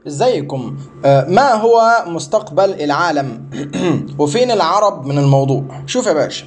ازيكم آه، ما هو مستقبل العالم وفين العرب من الموضوع شوف يا باشا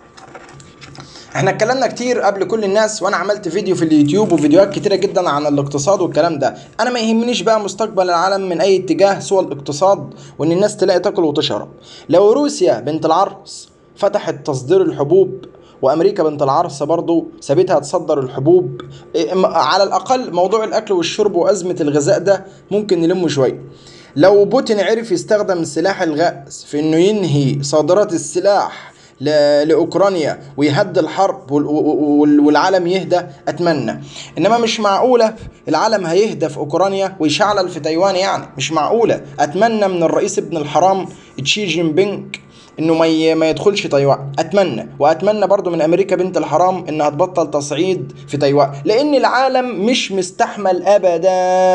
احنا اتكلمنا كتير قبل كل الناس وانا عملت فيديو في اليوتيوب وفيديوهات كتيره جدا عن الاقتصاد والكلام ده انا ما يهمنيش بقى مستقبل العالم من اي اتجاه سوى الاقتصاد وان الناس تلاقي تاكل وتشرب لو روسيا بنت العرس فتحت تصدير الحبوب وامريكا بنت العرس برضو سابتها تصدر الحبوب إيه، م- على الاقل موضوع الاكل والشرب وازمه الغذاء ده ممكن نلمه شويه لو بوتين عرف يستخدم سلاح الغاز في انه ينهي صادرات السلاح ل- لاوكرانيا ويهدي الحرب وال- وال- والعالم يهدى اتمنى انما مش معقوله العالم هيهدى في اوكرانيا ويشعلل في تايوان يعني مش معقوله اتمنى من الرئيس ابن الحرام تشي جين بينج انه ما ي- ما يدخلش تايوان اتمنى واتمنى برضو من امريكا بنت الحرام انها تبطل تصعيد في تايوان لان العالم مش مستحمل ابدا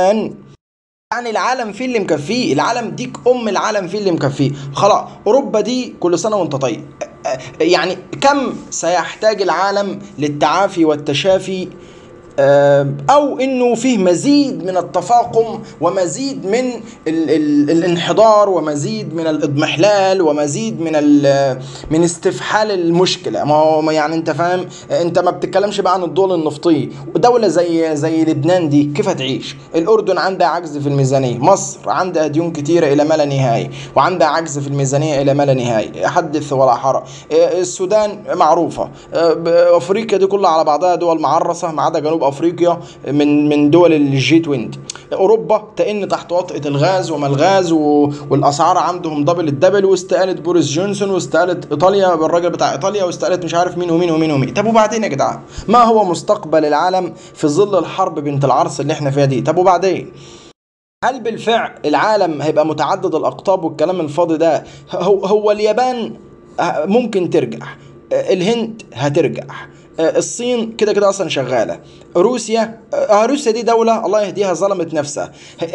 يعني العالم فيه اللي مكفيه العالم ديك ام العالم فيه اللي مكفيه خلاص اوروبا دي كل سنه وانت طيب أ- أ- يعني كم سيحتاج العالم للتعافي والتشافي آم، او انه فيه مزيد من التفاقم ومزيد من ال ال الانحدار ومزيد من الاضمحلال ومزيد من ال- من استفحال المشكله ما هو ما يعني انت فاهم انت ما بتتكلمش بقى عن الدول النفطيه ودوله زي زي لبنان دي كيف هتعيش الاردن عندها عجز في الميزانيه مصر عندها ديون كتيره الى ما لا نهايه وعندها عجز في الميزانيه الى ما لا نهايه حدث ولا حرج آه، السودان معروفه آه، ب- افريقيا دي كلها على بعضها دول معرصه ما عدا جنوب افريقيا من من دول الجي 20 اوروبا تئن تحت وطئه الغاز وما الغاز و... والاسعار عندهم دبل الدبل واستقاله بوريس جونسون واستقاله ايطاليا بالراجل بتاع ايطاليا واستقاله مش عارف مين ومين ومين ومين طب وبعدين يا جدعان ما هو مستقبل العالم في ظل الحرب بنت العرس اللي احنا فيها دي طب وبعدين هل بالفعل العالم هيبقى متعدد الاقطاب والكلام الفاضي ده هو هو اليابان ممكن ترجع الهند هترجع الصين كده كده اصلا شغاله روسيا آه روسيا دي دوله الله يهديها ظلمت نفسها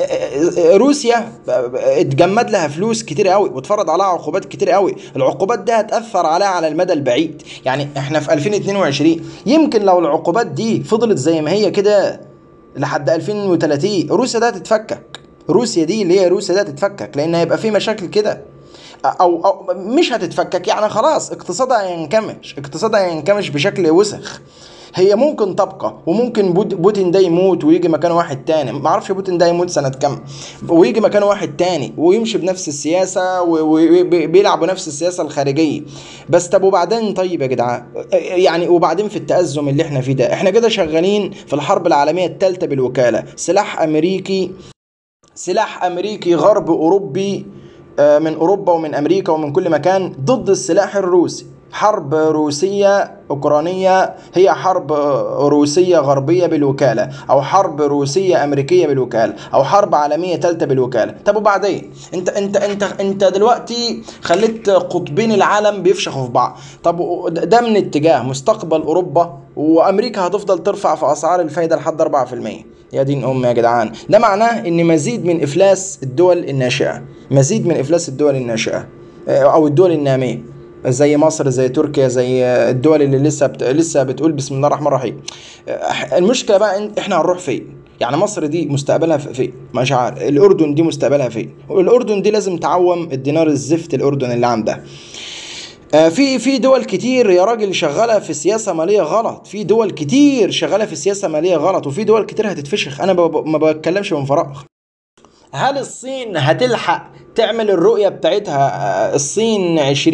روسيا اتجمد لها فلوس كتير قوي واتفرض عليها عقوبات كتير قوي العقوبات دي هتاثر عليها على المدى البعيد يعني احنا في 2022 يمكن لو العقوبات دي فضلت زي ما هي كده لحد 2030 روسيا ده هتتفكك روسيا دي اللي هي روسيا ده هتتفكك لان هيبقى في مشاكل كده او او مش هتتفكك يعني خلاص اقتصادها هينكمش اقتصادها هينكمش بشكل وسخ هي ممكن تبقى وممكن بوت- بوتين ده يموت ويجي مكانه واحد تاني ما اعرفش بوتين ده يموت سنه كام ويجي مكانه واحد تاني ويمشي بنفس السياسه وبيلعب بنفس السياسه الخارجيه بس طب وبعدين طيب يا جدعان يعني وبعدين في التأزم اللي احنا فيه ده احنا كده شغالين في الحرب العالميه الثالثه بالوكاله سلاح امريكي سلاح امريكي غرب اوروبي آه، من اوروبا ومن امريكا ومن كل مكان ضد السلاح الروسي حرب روسية أوكرانية هي حرب آه، روسية غربية بالوكالة أو حرب روسية أمريكية بالوكالة أو حرب عالمية ثالثة بالوكالة طب وبعدين أنت أنت أنت أنت دلوقتي خليت قطبين العالم بيفشخوا في بعض طب و- ده من اتجاه مستقبل أوروبا وأمريكا هتفضل ترفع في أسعار الفايدة لحد 4% يا دين ام يا جدعان ده معناه ان مزيد من افلاس الدول الناشئه مزيد من افلاس الدول الناشئه آه، او الدول الناميه زي مصر زي تركيا زي آه، الدول اللي لسه بت... لسه بتقول بسم الله الرحمن الرحيم آه، المشكله بقى إن احنا هنروح فين يعني مصر دي مستقبلها في- فين مش عارف الاردن دي مستقبلها فين الاردن دي لازم تعوم الدينار الزفت الاردن اللي عندها آه، في في دول كتير يا راجل شغاله في سياسه ماليه غلط في دول كتير شغاله في سياسه ماليه غلط وفي دول كتير هتتفشخ انا ب- ما بتكلمش من فراغ هل الصين هتلحق تعمل الرؤية بتاعتها آه، الصين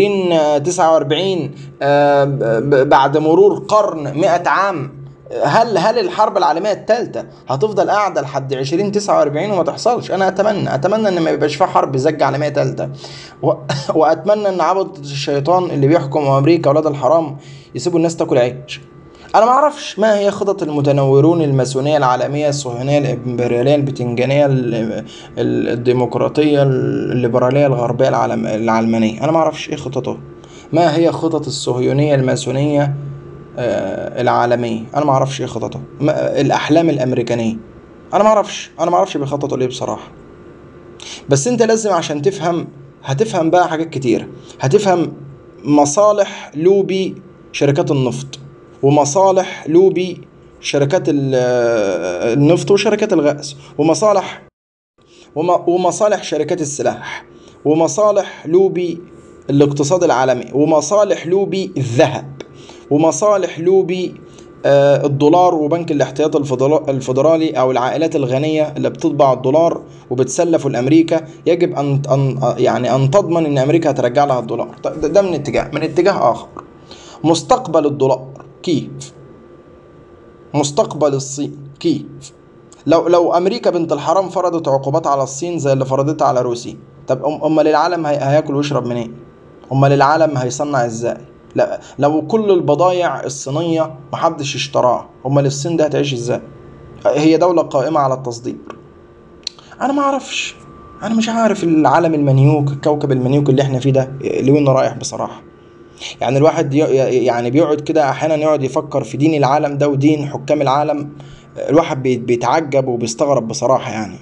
2049 آه، ب- ب- بعد مرور قرن 100 عام هل هل الحرب العالمية الثالثة هتفضل قاعدة لحد 2049 وما تحصلش؟ أنا أتمنى أتمنى إن ما يبقاش في حرب زج عالمية ثالثة و... وأتمنى إن عبد الشيطان اللي بيحكم أمريكا أولاد الحرام يسيبوا الناس تاكل عيش. انا ما اعرفش ما هي خطط المتنورون الماسونيه العالميه الصهيونيه الامبرياليه البتنجانيه ال- ال- الديمقراطيه الليبراليه الغربيه العالم العلمانيه انا ما اعرفش ايه خططهم ما هي خطط الصهيونيه الماسونيه آه، العالميه انا ما اعرفش ايه خططهم ما- الاحلام الامريكانيه انا ما اعرفش انا ما اعرفش بيخططوا ليه بصراحه بس انت لازم عشان تفهم هتفهم بقى حاجات كتير هتفهم مصالح لوبي شركات النفط ومصالح لوبي شركات ال- النفط وشركات الغاز ومصالح وم- ومصالح شركات السلاح ومصالح لوبي الاقتصاد العالمي ومصالح لوبي الذهب ومصالح لوبي آه، الدولار وبنك الاحتياط الفضلا- الفيدرالي او العائلات الغنيه اللي بتطبع الدولار وبتسلفه لامريكا يجب ان ان يعني ان تضمن ان امريكا هترجع لها الدولار ده ده من اتجاه من اتجاه اخر مستقبل الدولار كيف مستقبل الصين كيف لو لو امريكا بنت الحرام فرضت عقوبات على الصين زي اللي فرضتها على روسيا طب أم- امال العالم هي- هياكل ويشرب منين امال العالم هيصنع ازاي لا لو كل البضائع الصينيه محدش اشتراها امال الصين ده هتعيش ازاي هي دوله قائمه على التصدير انا ما اعرفش انا مش عارف العالم المنيوك الكوكب المنيوك اللي احنا فيه ده لوين رايح بصراحه يعني الواحد ي- ي- يعني بيقعد كده احيانا يقعد يفكر في دين العالم ده ودين حكام العالم الواحد بي- بيتعجب وبيستغرب بصراحة يعني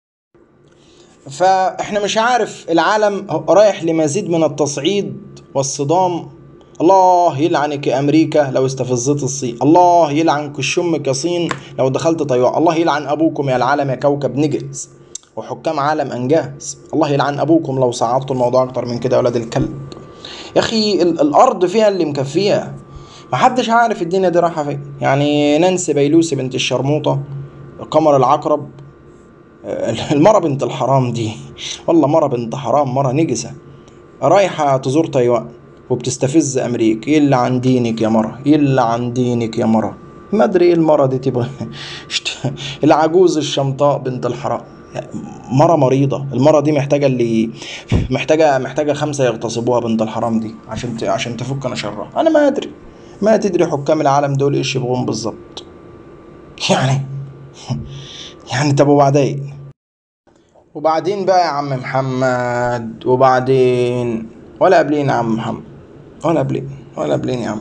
فاحنا مش عارف العالم رايح لمزيد من التصعيد والصدام الله يلعنك يا امريكا لو استفزت الصين الله يلعنك الشمك يا صين لو دخلت تايوان الله يلعن ابوكم يا العالم يا كوكب نجس وحكام عالم انجاز الله يلعن ابوكم لو صعدتوا الموضوع اكتر من كده يا ولاد الكلب يا اخي ال- الارض فيها اللي مكفيها محدش عارف الدنيا دي رايحه فين يعني نانسي بيلوسي بنت الشرموطه قمر العقرب آه، المرة بنت الحرام دي والله مرة بنت حرام مرة نجسة رايحة تزور تايوان وبتستفز أمريكا يلا عن دينك يا مرة يلا عن دينك يا مرة ما أدري إيه المرة دي تبغى شت- العجوز الشمطاء بنت الحرام مرة مريضة المرة دي محتاجة اللي محتاجة محتاجة خمسة يغتصبوها بنت الحرام دي عشان ت... عشان تفك شرها أنا ما أدري ما تدري حكام العالم دول إيش يبغون بالظبط يعني يعني طب وبعدين وبعدين بقى يا عم محمد وبعدين ولا قبلين يا عم محمد ولا قبلين ولا قبلين يا عم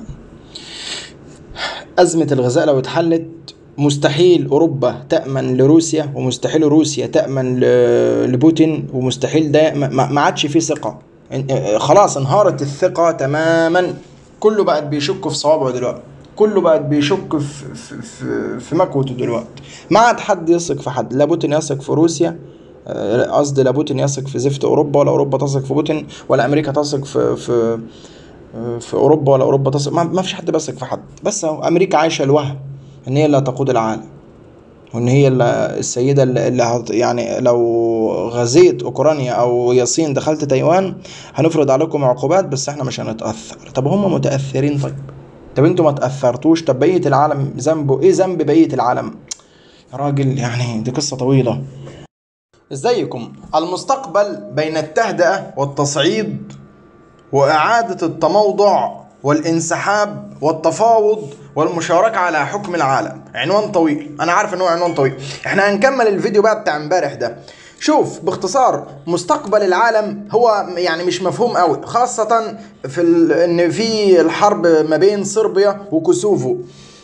أزمة الغذاء لو اتحلت مستحيل أوروبا تأمن لروسيا ومستحيل روسيا تأمن ل- لبوتين ومستحيل ده ما- ما ما عادش فيه ثقة ان- خلاص انهارت الثقة تماما كله بقت بيشك في صوابعه دلوقتي كله بقت بيشك في في في, في مكوته دلوقتي ما عاد حد يثق في حد لا بوتين يثق في روسيا آه، قصدي لا بوتين يثق في زفت اوروبا ولا اوروبا تثق في بوتين ولا امريكا تثق في في في اوروبا ولا اوروبا تثق ما, ما فيش حد بيثق في حد بس هو امريكا عايشه الوهم ان هي اللي هتقود العالم وان هي اللي السيده اللي اللي هت يعني لو غزيت اوكرانيا او يا الصين دخلت تايوان هنفرض عليكم عقوبات بس احنا مش هنتاثر طب هم متاثرين طيب طب انتوا ما تاثرتوش طب بقيه العالم ذنبه ايه ذنب بقيه العالم يا راجل يعني دي قصه طويله ازيكم المستقبل بين التهدئه والتصعيد وإعادة التموضع والانسحاب والتفاوض والمشاركة على حكم العالم عنوان طويل أنا عارف إن هو عنوان طويل إحنا هنكمل الفيديو بقى بتاع امبارح ده شوف باختصار مستقبل العالم هو يعني مش مفهوم قوي خاصة في ال... ان في الحرب ما بين صربيا وكوسوفو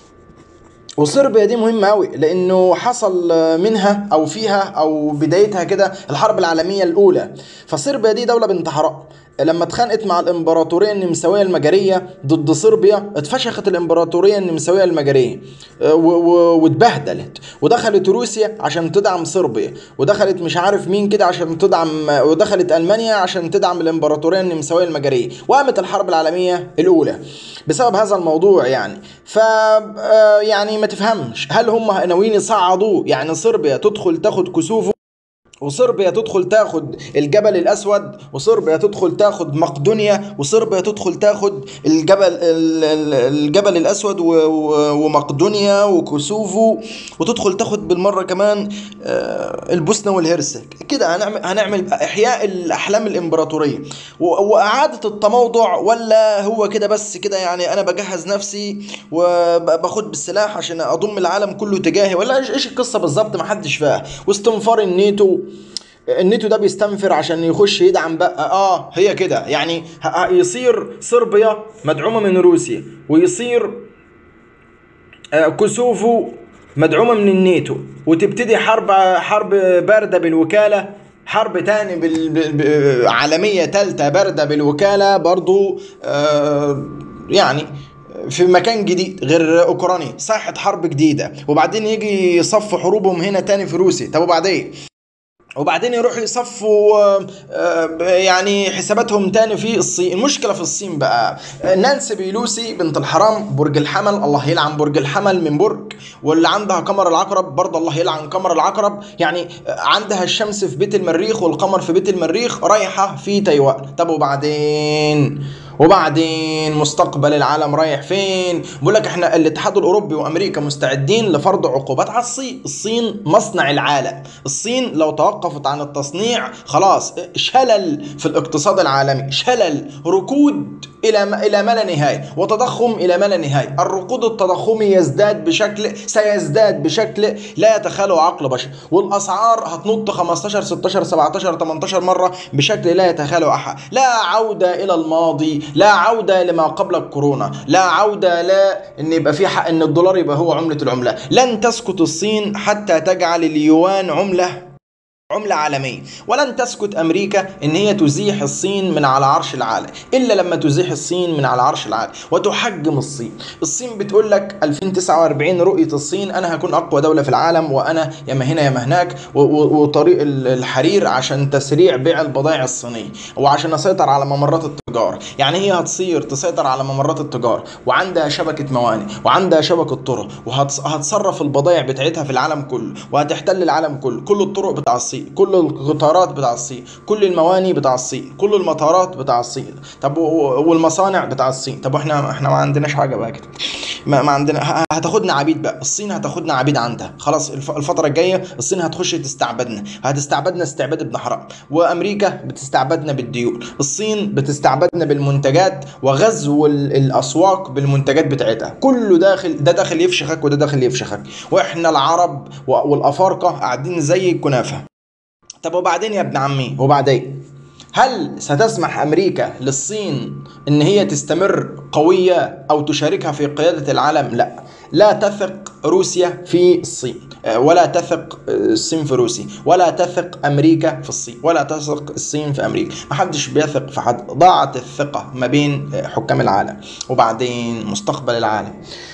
وصربيا دي مهمة أوي لأنه حصل منها أو فيها أو بدايتها كده الحرب العالمية الأولى فصربيا دي دولة بنت حرام لما اتخانقت مع الامبراطوريه النمساويه المجريه ضد صربيا اتفشخت الامبراطوريه النمساويه المجريه اه، و- و- واتبهدلت ودخلت روسيا عشان تدعم صربيا ودخلت مش عارف مين كده عشان تدعم ودخلت المانيا عشان تدعم الامبراطوريه النمساويه المجريه وقامت الحرب العالميه الاولى بسبب هذا الموضوع يعني ف اه، يعني ما تفهمش هل هم ناويين يصعدوا يعني صربيا تدخل تاخد كسوفو وصربيا تدخل تاخد الجبل الاسود وصربيا تدخل تاخد مقدونيا وصربيا تدخل تاخد الجبل ال- ال- الجبل الاسود و- و- ومقدونيا وكوسوفو وتدخل تاخد بالمره كمان آه، البوسنه والهرسك كده هنعمل هنعمل احياء الاحلام الامبراطوريه و- واعاده التموضع ولا هو كده بس كده يعني انا بجهز نفسي وباخد بالسلاح عشان اضم العالم كله تجاهي ولا ايش إيش القصه بالظبط ما حدش فاهم واستنفار الناتو الناتو ده بيستنفر عشان يخش يدعم بقى اه هي كده يعني ه- ه- يصير صربيا مدعومه من روسيا ويصير آه، كوسوفو مدعومه من الناتو وتبتدي حرب حرب بارده بالوكاله حرب تاني بال... ب- ب- عالميه تالته بارده بالوكاله برضو آه يعني في مكان جديد غير اوكرانيا ساحه حرب جديده وبعدين يجي يصفوا حروبهم هنا تاني في روسيا طب وبعدين وبعدين يروحوا يصفوا آه، آه، يعني حساباتهم تاني في الصين المشكله في الصين بقى نانسي بيلوسي بنت الحرام برج الحمل الله يلعن برج الحمل من برج واللي عندها قمر العقرب برضه الله يلعن قمر العقرب يعني عندها الشمس في بيت المريخ والقمر في بيت المريخ رايحه في تايوان طب وبعدين وبعدين مستقبل العالم رايح فين بيقول لك احنا الاتحاد الاوروبي وامريكا مستعدين لفرض عقوبات على الصين الصين مصنع العالم الصين لو توقفت عن التصنيع خلاص شلل في الاقتصاد العالمي شلل ركود الى ما الى ما لا نهايه وتضخم الى ما لا نهايه الركود التضخمي يزداد بشكل سيزداد بشكل لا يتخيله عقل بشر والاسعار هتنط 15 16 17 18 مره بشكل لا يتخيله احد لا عوده الى الماضي لا عوده لما قبل الكورونا لا عوده لا ان يبقى في حق ان الدولار يبقى هو عمله العمله لن تسكت الصين حتى تجعل اليوان عمله عملة عالمية ولن تسكت أمريكا إن هي تزيح الصين من على عرش العالم إلا لما تزيح الصين من على عرش العالم وتحجم الصين الصين بتقول لك 2049 رؤية الصين أنا هكون أقوى دولة في العالم وأنا يا ما هنا يا ما هناك و- و- وطريق ال- الحرير عشان تسريع بيع البضائع الصينية وعشان أسيطر على ممرات التجارة يعني هي هتصير تسيطر على ممرات التجارة وعندها شبكة موانئ وعندها شبكة طرق وهتصرف البضائع بتاعتها في العالم كله وهتحتل العالم كله كل الطرق بتاع الصين كل القطارات بتاع الصين كل المواني بتاع الصين كل المطارات بتاع الصين طب و- و- والمصانع بتاع الصين طب احنا احنا ما عندناش حاجه بقى كده ما, ما عندنا ه- هتاخدنا عبيد بقى الصين هتاخدنا عبيد عندها خلاص الف- الفتره الجايه الصين هتخش تستعبدنا هتستعبدنا استعباد ابن حرام وامريكا بتستعبدنا بالديون الصين بتستعبدنا بالمنتجات وغزو ال- الاسواق بالمنتجات بتاعتها كله داخل ده داخل يفشخك وده داخل يفشخك واحنا العرب و- والافارقه قاعدين زي الكنافه طب وبعدين يا ابن عمي وبعدين هل ستسمح امريكا للصين ان هي تستمر قويه او تشاركها في قياده العالم لا لا تثق روسيا في الصين آه، ولا تثق آه، الصين في روسيا ولا تثق امريكا في الصين ولا تثق الصين في امريكا ما حدش بيثق في حد ضاعت الثقه ما بين آه، حكام العالم وبعدين مستقبل العالم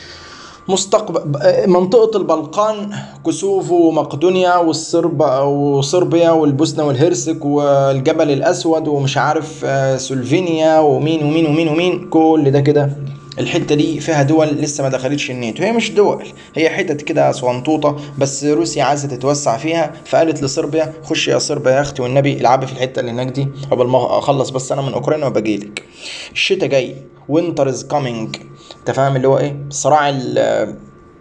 مستقبل منطقة البلقان كوسوفو ومقدونيا والصرب وصربيا والبوسنة والهرسك والجبل الأسود ومش عارف آه، سلوفينيا ومين ومين ومين ومين كل ده كده الحتة دي فيها دول لسه ما دخلتش الناتو هي مش دول هي حتت كده صغنطوطة بس روسيا عايزة تتوسع فيها فقالت لصربيا خش يا صربيا يا اختي والنبي العبي في الحتة اللي هناك دي قبل ما اخلص بس انا من اوكرانيا وبجيلك الشتاء جاي وينتر از كامينج انت فاهم اللي هو ايه صراع ال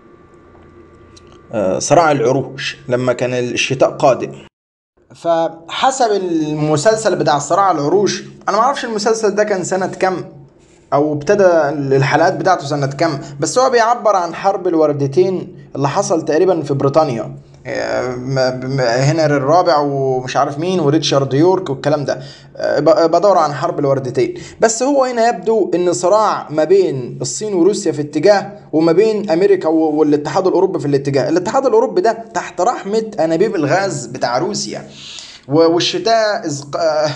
آه، صراع العروش لما كان الشتاء قادم فحسب المسلسل بتاع صراع العروش انا ما اعرفش المسلسل ده كان سنة كام او ابتدى الحلقات بتاعته سنة كام بس هو بيعبر عن حرب الوردتين اللي حصل تقريبا في بريطانيا آه، م- م- هنري الرابع ومش عارف مين وريتشارد يورك والكلام ده آه، ب- بدور عن حرب الوردتين بس هو هنا يبدو ان صراع ما بين الصين وروسيا في اتجاه وما بين امريكا و- والاتحاد الاوروبي في الاتجاه الاتحاد الاوروبي ده تحت رحمة انابيب الغاز بتاع روسيا و- والشتاء از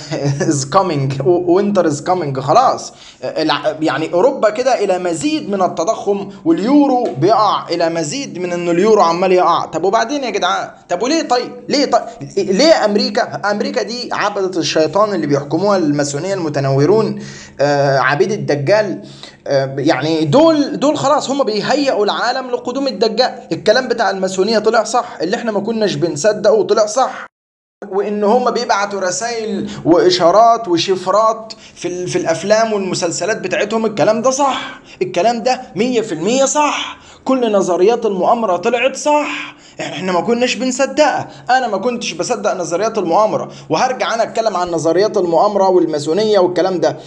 از كامينج وينتر از كامينج خلاص الع- يعني اوروبا كده الى مزيد من التضخم واليورو بيقع الى مزيد من ان اليورو عمال يقع طب وبعدين يا جدعان طب وليه طيب ليه طيب ليه امريكا امريكا دي عبدة الشيطان اللي بيحكموها الماسونيه المتنورون آه عبيد الدجال آه يعني دول دول خلاص هم بيهيئوا العالم لقدوم الدجال الكلام بتاع الماسونيه طلع صح اللي احنا ما كناش بنصدقه طلع صح وان هم بيبعتوا رسائل واشارات وشفرات في ال- في الافلام والمسلسلات بتاعتهم الكلام ده صح الكلام ده 100% صح كل نظريات المؤامره طلعت صح احنا ما كناش بنصدقها انا ما كنتش بصدق نظريات المؤامره وهرجع انا اتكلم عن نظريات المؤامره والماسونيه والكلام ده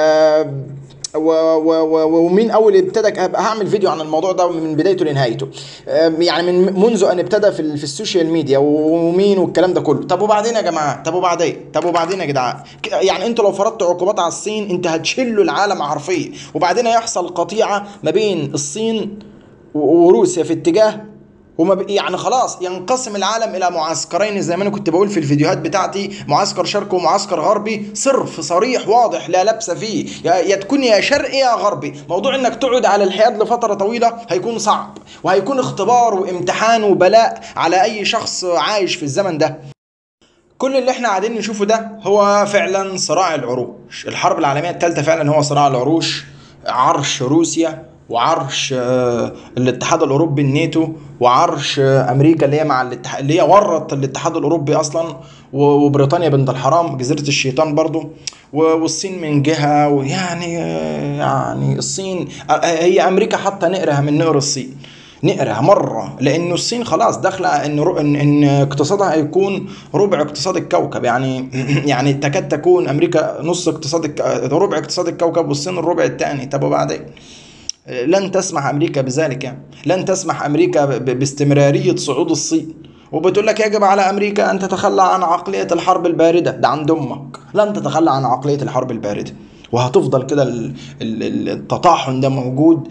آه و و و ومين اول ابتدى هبقى هعمل فيديو عن الموضوع ده من بدايته لنهايته أم، يعني من منذ ان ابتدى في, ال- في السوشيال ميديا ومين والكلام ده كله طب وبعدين يا جماعه طب وبعدين طب وبعدين يا جدعان ك- يعني انتوا لو فرضتوا عقوبات على الصين انت هتشلوا العالم حرفيا وبعدين هيحصل قطيعه ما بين الصين و- وروسيا في اتجاه وما ب... يعني خلاص ينقسم العالم الى معسكرين زي ما انا كنت بقول في الفيديوهات بتاعتي معسكر شرقي ومعسكر غربي صرف صريح واضح لا لبس فيه يا, يا تكون يا شرقي يا غربي موضوع انك تقعد على الحياد لفتره طويله هيكون صعب وهيكون اختبار وامتحان وبلاء على اي شخص عايش في الزمن ده كل اللي احنا قاعدين نشوفه ده هو فعلا صراع العروش الحرب العالميه الثالثه فعلا هو صراع العروش عرش روسيا وعرش آه، الاتحاد الاوروبي الناتو وعرش آه، امريكا اللي هي مع الاتحاد اللي هي ورط الاتحاد الاوروبي اصلا و- وبريطانيا بنت الحرام جزيره الشيطان برضو و- والصين من جهه ويعني آه، يعني الصين آه، هي امريكا حتى نقرها من نقر الصين نقرها مره لانه الصين خلاص داخله ان رو- ان ان اقتصادها هيكون ربع اقتصاد الكوكب يعني يعني تكاد تكون امريكا نص اقتصاد الك... ربع اقتصاد الكوكب والصين الربع الثاني طب وبعدين لن تسمح امريكا بذلك يعني لن تسمح امريكا ب- ب- باستمراريه صعود الصين وبتقول لك يجب على امريكا ان تتخلى عن عقليه الحرب البارده ده عند امك لن تتخلى عن عقليه الحرب البارده وهتفضل كده ال- ال- ال- التطاحن ده موجود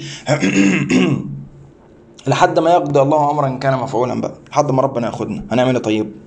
لحد ما يقضي الله امرا كان مفعولا بقى لحد ما ربنا ياخدنا هنعمل ايه طيب